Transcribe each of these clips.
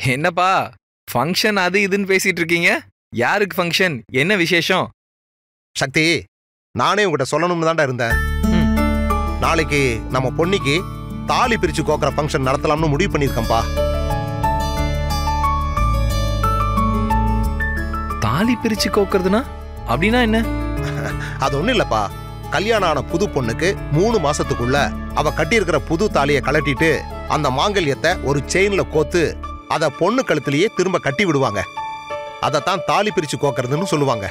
என்னப்பா ஃபங்க்ஷன் அது இதுன்னு பேசிட்டு இருக்கீங்க யாருக்கு ஃபங்க்ஷன் என்ன விசேஷம் சக்தி நானே உங்ககிட்ட சொல்லணும்னு தான்டா இருந்தேன் ம். நாளைக்கு நம்ம பொன்னிக்கு தாலி பிரிச்சு கோக்குற ஃபங்க்ஷன் நடத்தலாம்னு முடிவு பண்ணியிருக்கேன்ப்பா தாலி பிரிச்சு கோக்குறதுனா அப்படின்னா என்ன அது ஒண்ணும் இல்லப்பா கல்யாணம் ஆன புது பொண்ணுக்கு மூணு மாசத்துக்குள்ள அவ கட்டியிருக்கிற புது தாலியை கழட்டிட்டு அந்த மாங்கல்யத்தை ஒரு செயின்ல கோத்து அத பொண்ணு கழுத்திலேயே திரும்ப கட்டி விடுவாங்க அதைத்தான் தாலி பிரிச்சு கோக்கறதுன்னு சொல்லுவாங்க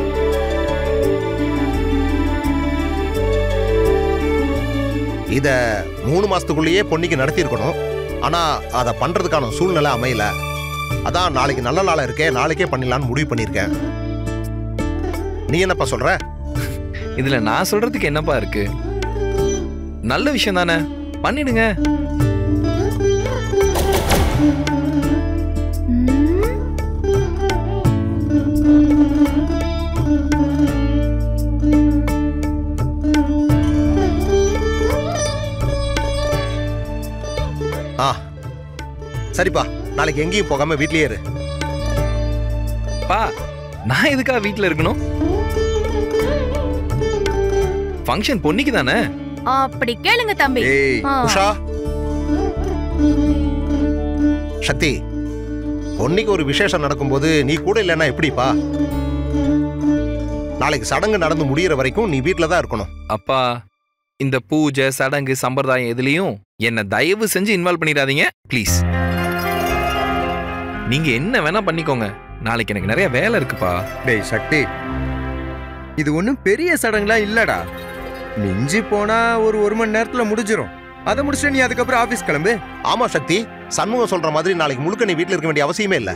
இத மூணு மாசத்துக்குள்ளேயே பொண்ணுக்கு நடத்தியிருக்கணும் ஆனா அதை பண்றதுக்கான சூழ்நிலை அமையல அதான் நாளைக்கு நல்ல நாளா இருக்கே நாளைக்கே பண்ணிடலாம்னு முடிவு பண்ணியிருக்கேன் நீ என்னப்பா சொல்ற இதுல நான் சொல்றதுக்கு என்னப்பா இருக்கு நல்ல விஷயம் தானே பண்ணிடுங்க ஆ சரிப்பா நாளைக்கு எங்கேயும் போகாம வீட்லயே இரு பா நான் எதுக்கா வீட்ல இருக்கணும் ஃபங்க்ஷன் பொன்னிக்கு தானே அப்படி கேளுங்க தம்பி ஏய் ஆ. உஷா சக்தி பொன்னிக்கு ஒரு விசேஷம் நடக்கும்போது நீ கூட இல்லைன்னா எப்படிப்பா நாளைக்கு சடங்கு நடந்து முடியிற வரைக்கும் நீ வீட்ல தான் இருக்கணும் அப்பா இந்த பூஜை சடங்கு சம்பிரதாயம் எதுலயும் என்ன தயவு செஞ்சு இன்வால்வ் பண்ணிடாதீங்க ப்ளீஸ் நீங்க என்ன வேணா பண்ணிக்கோங்க நாளைக்கு எனக்கு நிறைய வேலை இருக்குப்பா டேய் சக்தி இது ஒன்றும் பெரிய சடங்குலாம் இல்லடா மிஞ்சி போனா ஒரு ஒரு மணி நேரத்துல முடிஞ்சிரும் அதை முடிச்சுட்டு நீ அதுக்கப்புறம் ஆபீஸ் கிளம்பு ஆமா சக்தி சண்முகம் சொல்ற மாதிரி நாளைக்கு முழுக்க நீ வீட்ல இருக்க வேண்டிய அவசியமே இல்ல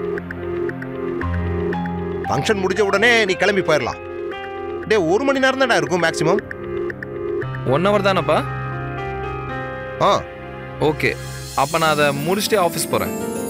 ஃபங்க்ஷன் முடிஞ்ச உடனே நீ கிளம்பி போயிடலாம் டே ஒரு மணி நேரம் தான்டா இருக்கும் மேக்ஸிமம் ஒன் ஹவர் தானப்பா ஆ ஓகே அப்ப நான் அதை முடிச்சுட்டு ஆஃபீஸ் போறேன்